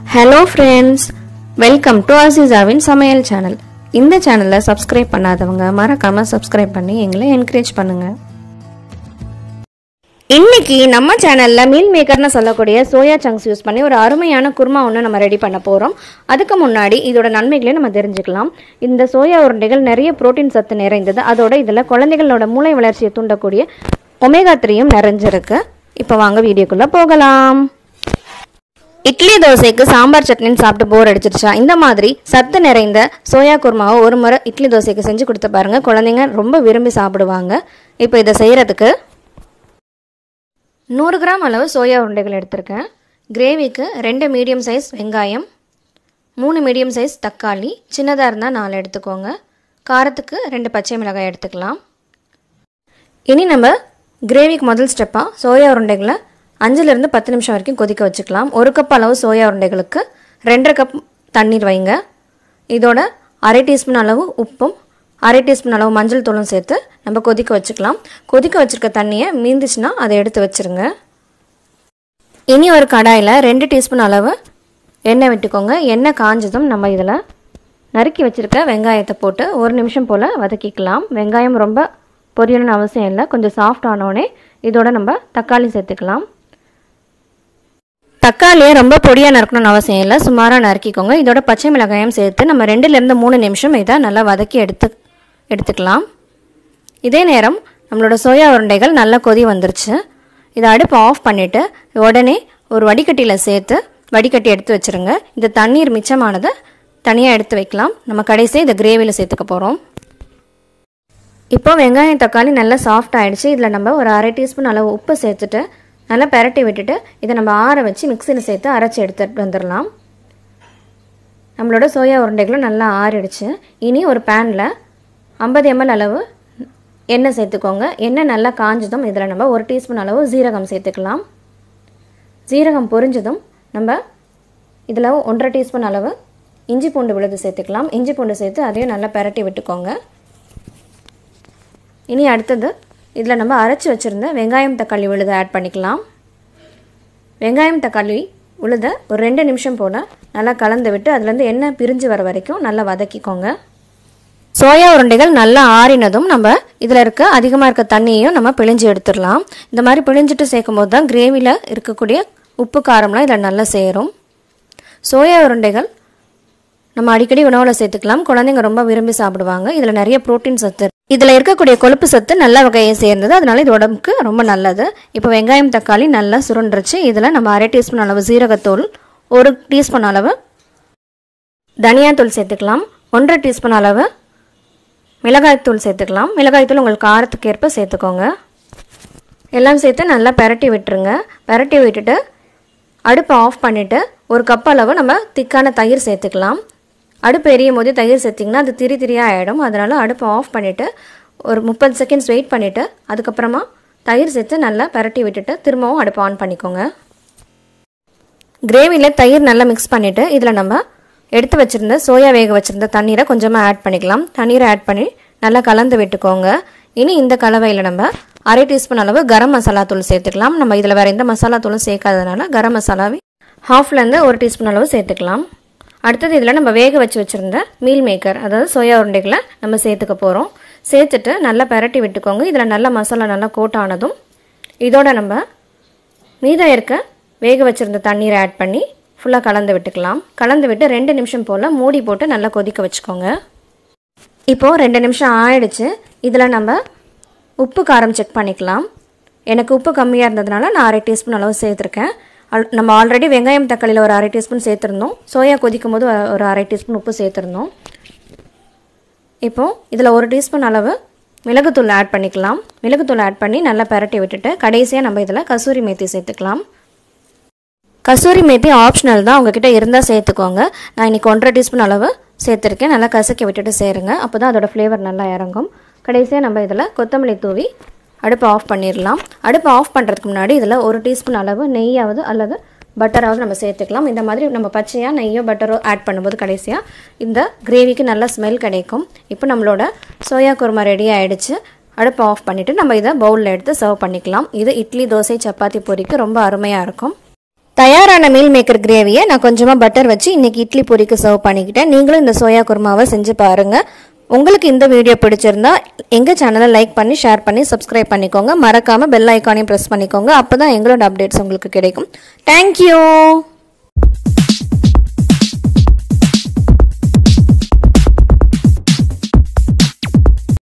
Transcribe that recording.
hello friends welcome to அசிசாவின் சமையல் channel இந்த சேனலை சப்ஸ்கிரைப் பண்ணாதவங்க மறக்காம சப்ஸ்கிரைப் பண்ணி எங்களை என்கரேஜ் பண்ணுங்க இன்னைக்கு நம்ம சேனல்ல மீல் மேக்கர்னு சொல்லக்கூடிய சோயா சங்க்ஸ் யூஸ் பண்ணி ஒரு அருமையான குருமா ஒன்று நம்ம ரெடி பண்ண போகிறோம் அதுக்கு முன்னாடி இதோட நன்மைகளை நம்ம தெரிஞ்சுக்கலாம் இந்த சோயா உருண்டைகள் நிறைய புரோட்டீன் சத்து நிறைந்தது அதோட இதில் குழந்தைகளோட மூளை வளர்ச்சியை தூண்டக்கூடிய ஒமேகா த்ரீயும் நிறைஞ்சிருக்கு இப்போ வாங்க வீடியோக்குள்ளே போகலாம் இட்லி தோசைக்கு சாம்பார் சட்னின்னு சாப்பிட்டு போர் அடிச்சிருச்சா இந்த மாதிரி சத்து நிறைந்த சோயா குருமாவை ஒரு முறை இட்லி தோசைக்கு செஞ்சு கொடுத்து பாருங்க குழந்தைங்க ரொம்ப விரும்பி சாப்பிடுவாங்க இப்போ இதை செய்கிறதுக்கு நூறு கிராம் அளவு சோயா உருண்டைகள் எடுத்திருக்கேன் கிரேவிக்கு ரெண்டு மீடியம் சைஸ் வெங்காயம் மூணு மீடியம் சைஸ் தக்காளி சின்னதாக இருந்தால் நாலு எடுத்துக்கோங்க காரத்துக்கு ரெண்டு பச்சை மிளகாய் எடுத்துக்கலாம் இனி நம்ம கிரேவிக்கு முதல் ஸ்டெப்பாக சோயா உருண்டைகளை அஞ்சுலேருந்து பத்து நிமிஷம் வரைக்கும் கொதிக்க வச்சுக்கலாம் ஒரு கப் அளவு சோயா உருண்டைகளுக்கு ரெண்டரை கப் தண்ணீர் வைங்க இதோட அரை டீஸ்பூன் அளவு உப்பும் அரை டீஸ்பூன் அளவு மஞ்சள் தூளும் சேர்த்து நம்ம கொதிக்க வச்சுக்கலாம் கொதிக்க வச்சுருக்க தண்ணியை மீந்துச்சுன்னா அதை எடுத்து வச்சுருங்க இனி ஒரு கடாயில் ரெண்டு டீஸ்பூன் அளவு எண்ணெய் விட்டுக்கோங்க எண்ணெய் காஞ்சதும் நம்ம இதில் நறுக்கி வச்சுருக்க வெங்காயத்தை போட்டு ஒரு நிமிஷம் போல் வதக்கிக்கலாம் வெங்காயம் ரொம்ப பொரியணும்னு அவசியம் இல்லை கொஞ்சம் சாஃப்ட் ஆனோடனே இதோட நம்ம தக்காளி சேர்த்துக்கலாம் தக்காளியை ரொம்ப பொடியாக நறுக்கணும்னு அவசியம் இல்லை சுமாராக நறுக்கிக்கோங்க இதோட பச்சை மிளகாயம் சேர்த்து நம்ம ரெண்டுலேருந்து மூணு நிமிஷம் இதை நல்லா வதக்கி எடுத்து எடுத்துக்கலாம் இதே நேரம் நம்மளோட சோயா உருண்டைகள் நல்லா கொதி வந்துருச்சு இதை அடுப்பு ஆஃப் பண்ணிவிட்டு உடனே ஒரு வடிகட்டியில் சேர்த்து வடிகட்டி எடுத்து வச்சுருங்க இந்த தண்ணீர் மிச்சமானதை தனியாக எடுத்து வைக்கலாம் நம்ம கடைசியாக இதை கிரேவியில் சேர்த்துக்க போகிறோம் இப்போ வெங்காயம் தக்காளி நல்லா சாஃப்ட் ஆகிடுச்சு இதில் நம்ம ஒரு அரை டீஸ்பூன் அளவு உப்பு சேர்த்துட்டு நல்லா பெரட்டி விட்டுட்டு இதை நம்ம ஆற வச்சு மிக்சியில் சேர்த்து அரைச்சி எடுத்துட்டு வந்துடலாம் நம்மளோட சோயா உருண்டைகளும் நல்லா ஆறிடுச்சு இனி ஒரு பேனில் ஐம்பது எம்எல் அளவு எண்ணெய் சேர்த்துக்கோங்க எண்ணெய் நல்லா காஞ்சதும் இதில் நம்ம ஒரு டீஸ்பூன் அளவு ஜீரகம் சேர்த்துக்கலாம் ஜீரகம் பொரிஞ்சதும் நம்ம இதில் ஒன்றரை டீஸ்பூன் அளவு இஞ்சி பூண்டு விழுது சேர்த்துக்கலாம் இஞ்சி பூண்டு சேர்த்து அதையும் நல்லா பெரட்டி விட்டுக்கோங்க இனி அடுத்தது இதில் நம்ம அரைச்சி வச்சுருந்த வெங்காயம் தக்காளி விழுதை ஆட் பண்ணிக்கலாம் வெங்காயம் தக்காளி உழுத ஒரு ரெண்டு நிமிஷம் போல் நல்லா கலந்து விட்டு அதுலேருந்து எண்ணெய் பிரிஞ்சு வர வரைக்கும் நல்லா வதக்கிக்கோங்க சோயா உருண்டைகள் நல்லா ஆறினதும் நம்ம இதில் இருக்க அதிகமாக இருக்க தண்ணியையும் நம்ம பிழிஞ்சு எடுத்துடலாம் இந்த மாதிரி பிழிஞ்சிட்டு சேர்க்கும் போது தான் கிரேவியில் இருக்கக்கூடிய உப்பு காரம்லாம் இதில் நல்லா சேரும் சோயா உருண்டைகள் நம்ம அடிக்கடி உணவில் சேர்த்துக்கலாம் குழந்தைங்க ரொம்ப விரும்பி சாப்பிடுவாங்க இதில் நிறைய ப்ரோட்டீன் சத்து இதில் இருக்கக்கூடிய கொழுப்பு சத்து நல்ல வகையை சேர்ந்தது அதனால இது உடம்புக்கு ரொம்ப நல்லது இப்போ வெங்காயம் தக்காளி நல்லா சுருண்டுருச்சு இதில் நம்ம அரை டீஸ்பூன் அளவு ஜீரகத்தூள் ஒரு டீஸ்பூன் அளவு தனியாத்தூள் சேர்த்துக்கலாம் ஒன்றரை டீஸ்பூன் அளவு மிளகாய்த்தூள் சேர்த்துக்கலாம் மிளகாய்த்தூள் உங்கள் காரத்துக்கு ஏற்ப சேர்த்துக்கோங்க எல்லாம் சேர்த்து நல்லா பெரட்டி விட்டுருங்க பெரட்டி விட்டுட்டு அடுப்பை ஆஃப் பண்ணிவிட்டு ஒரு கப் அளவு நம்ம திக்கான தயிர் சேர்த்துக்கலாம் அடுப்பு எரியும் போது தயிர் சேர்த்திங்கன்னா அது திரி திரியாக ஆகிடும் அதனால் அடுப்பை ஆஃப் பண்ணிவிட்டு ஒரு முப்பது செகண்ட்ஸ் வெயிட் பண்ணிவிட்டு அதுக்கப்புறமா தயிர் சேர்த்து நல்லா பரட்டி விட்டுட்டு திரும்பவும் அடுப்பை ஆன் பண்ணிக்கோங்க கிரேவியில் தயிர் நல்லா மிக்ஸ் பண்ணிவிட்டு இதில் நம்ம எடுத்து வச்சுருந்த சோயா வேக வச்சுருந்த தண்ணீரை கொஞ்சமாக ஆட் பண்ணிக்கலாம் தண்ணீரை ஆட் பண்ணி நல்லா கலந்து விட்டுக்கோங்க இனி இந்த கலவையில் நம்ம அரை டீஸ்பூன் அளவு கரம் மசாலா தூள் சேர்த்துக்கலாம் நம்ம இதில் வேறு எந்த மசாலா தூளும் சேர்க்காததுனால கரம் மசாலாவே ஹாஃப்லேருந்து ஒரு டீஸ்பூன் அளவு சேர்த்துக்கலாம் அடுத்தது இதில் நம்ம வேக வச்சு வச்சுருந்த மீல் மேக்கர் அதாவது சோயா உருண்டைகளை நம்ம சேர்த்துக்க போகிறோம் சேர்த்துட்டு நல்லா பெரட்டி விட்டுக்கோங்க இதில் நல்லா மசாலா நல்லா கோட் ஆனதும் இதோட நம்ம மீதம் இருக்க வேக வச்சுருந்த தண்ணீரை ஆட் பண்ணி ஃபுல்லாக கலந்து விட்டுக்கலாம் கலந்து விட்டு ரெண்டு நிமிஷம் போல் மூடி போட்டு நல்லா கொதிக்க வச்சுக்கோங்க இப்போது ரெண்டு நிமிஷம் ஆயிடுச்சு இதில் நம்ம உப்பு காரம் செக் பண்ணிக்கலாம் எனக்கு உப்பு கம்மியாக இருந்ததுனால நான் அரை டீஸ்பூன் அளவு சேர்த்துருக்கேன் அல் நம்ம ஆல்ரெடி வெங்காயம் தக்காளியில் ஒரு அரை டீஸ்பூன் சேர்த்துருந்தோம் சோயா கொதிக்கும் போது ஒரு அரை டீஸ்பூன் உப்பு சேர்த்துருந்தோம் இப்போது இதில் ஒரு டீஸ்பூன் அளவு மிளகுத்தூள் ஆட் பண்ணிக்கலாம் மிளகுத்தூள் ஆட் பண்ணி நல்லா பெரட்டி விட்டுட்டு கடைசியாக நம்ம இதில் கசூரி மேத்தி சேர்த்துக்கலாம் கசூரி மேத்தி ஆப்ஷனல் தான் உங்ககிட்ட இருந்தால் சேர்த்துக்கோங்க நான் இன்றைக்கி ஒன்றரை டீஸ்பூன் அளவு சேர்த்துருக்கேன் நல்லா கசக்கி விட்டுட்டு சேருங்க அப்போ தான் அதோடய ஃப்ளேவர் நல்லா இறங்கும் கடைசியாக நம்ம இதில் கொத்தமல்லி தூவி அடுப்பை ஆஃப் பண்ணிடலாம் அடுப்பை ஆஃப் பண்ணுறதுக்கு முன்னாடி இதில் ஒரு டீஸ்பூன் அளவு நெய்யாவது அல்லது பட்டராவது நம்ம சேர்த்துக்கலாம் இந்த மாதிரி நம்ம பச்சையாக நெய்யோ பட்டரோ ஆட் பண்ணும்போது கடைசியாக இந்த கிரேவிக்கு நல்ல ஸ்மெல் கிடைக்கும் இப்போ நம்மளோட சோயா குருமா ரெடி ஆகிடுச்சு அடுப்பை ஆஃப் பண்ணிவிட்டு நம்ம இதை பவுலில் எடுத்து சர்வ் பண்ணிக்கலாம் இது இட்லி தோசை சப்பாத்தி பொரிக்கு ரொம்ப அருமையாக இருக்கும் தயாரான மீல் மேக்கர் கிரேவியை நான் கொஞ்சமாக பட்டர் வச்சு இன்னைக்கு இட்லி பொரிக்கு சர்வ் பண்ணிக்கிட்டேன் நீங்களும் இந்த சோயா குருமாவை செஞ்சு பாருங்கள் உங்களுக்கு இந்த வீடியோ பிடிச்சிருந்தா எங்கள் சேனலை லைக் பண்ணி ஷேர் பண்ணி சப்ஸ்கிரைப் பண்ணிக்கோங்க மறக்காமல் பெல் ஐக்கானையும் ப்ரெஸ் பண்ணிக்கோங்க அப்போ தான் எங்களோட அப்டேட்ஸ் உங்களுக்கு கிடைக்கும் தேங்க்யூ